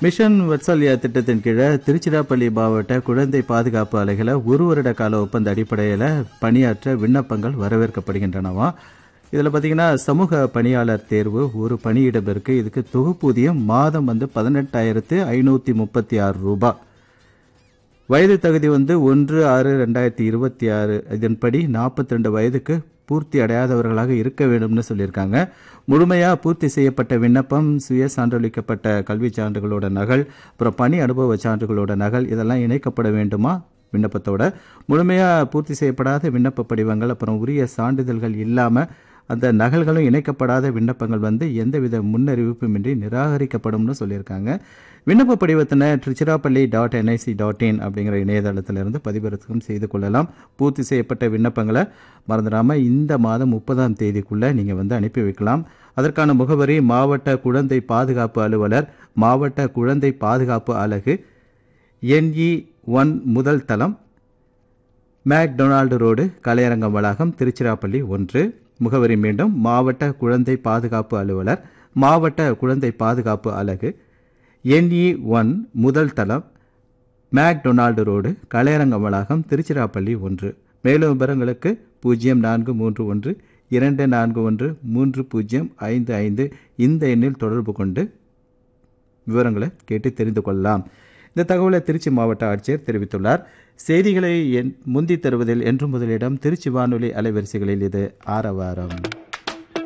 mission Vatsalya திட்டத்தின் கீழே திருச்சிராப்பள்ளி மாவட்ட குழந்தை பாதுகாப்பு அலைகளை ஒரு வருட கால ஒப்பந்த அடிப்படையில் பணியாற்ற விண்ணப்பங்கள் வரவேற்கப்படுகின்றனவா இதில் பார்த்தீங்கன்னா சமூக பணியாளர் தேர்வு ஒரு பணியிடம் இருக்கு இதுக்கு தொகுப்பூதியம் மாதம் வந்து பதினெட்டாயிரத்து ஐநூற்றி முப்பத்தி ஆறு ரூபாய் வயது தகுதி வந்து ஒன்று ஆறு ரெண்டாயிரத்தி இருபத்தி ஆறு இதன்படி நாற்பத்தி ரெண்டு வயதுக்கு பூர்த்தி அடையாதவர்களாக இருக்க வேண்டும்னு சொல்லியிருக்காங்க முழுமையாக பூர்த்தி செய்யப்பட்ட விண்ணப்பம் சுய சான்றளிக்கப்பட்ட கல்வி சான்றுகளோட நகல் அப்புறம் பணி அனுபவ சான்றுகளோட நகல் இதெல்லாம் இணைக்கப்பட வேண்டுமா விண்ணப்பத்தோட முழுமையாக பூர்த்தி செய்யப்படாத விண்ணப்ப படிவங்கள் அப்புறம் உரிய சான்றிதழ்கள் இல்லாமல் அந்த நகல்களும் இணைக்கப்படாத விண்ணப்பங்கள் வந்து எந்தவித முன்னறிவிப்புமின்றி நிராகரிக்கப்படும்னு சொல்லியிருக்காங்க விண்ணப்ப படிவத்தினை Tiruchirappalli dot NIC dot in அப்படிங்கிற இணையதளத்திலிருந்து பதிவிறக்கம் செய்து கொள்ளலாம் பூர்த்தி செய்யப்பட்ட விண்ணப்பங்களை மறந்துடாமல் இந்த மாதம் முப்பதாம் தேதிக்குள்ளே நீங்கள் வந்து அனுப்பி வைக்கலாம் அதற்கான முகவரி மாவட்ட குழந்தை பாதுகாப்பு அலுவலர் மாவட்ட குழந்தை பாதுகாப்பு அலகு என்இ ஒன் முதல் தளம் மேக்டொனால்டு ரோடு கலையரங்கம் வளாகம் திருச்சிராப்பள்ளி ஒன்று முகவரி மீண்டும் மாவட்ட குழந்தை பாதுகாப்பு அலுவலர் மாவட்ட குழந்தை பாதுகாப்பு அலகு என்இ ஒன் முதல் தளம் மேக்டொனால்டு ரோடு கலையரங்கம் வளாகம் திருச்சிராப்பள்ளி ஒன்று மேலும் விவரங்களுக்கு பூஜ்ஜியம் நான்கு மூன்று ஒன்று இரண்டு நான்கு ஒன்று மூன்று பூஜ்ஜியம் ஐந்து ஐந்து இந்த எண்ணில் தொடர்பு கொண்டு விவரங்களை கேட்டு தெரிந்து கொள்ளலாம் இந்த தகவலை திருச்சி மாவட்ட ஆட்சியர் தெரிவித்துள்ளார் செய்திகளை முந்தி தருவதில் என்று முதலிடம் திருச்சி வானொலி அலைவரிசைகளில் இது ஆரவாரம்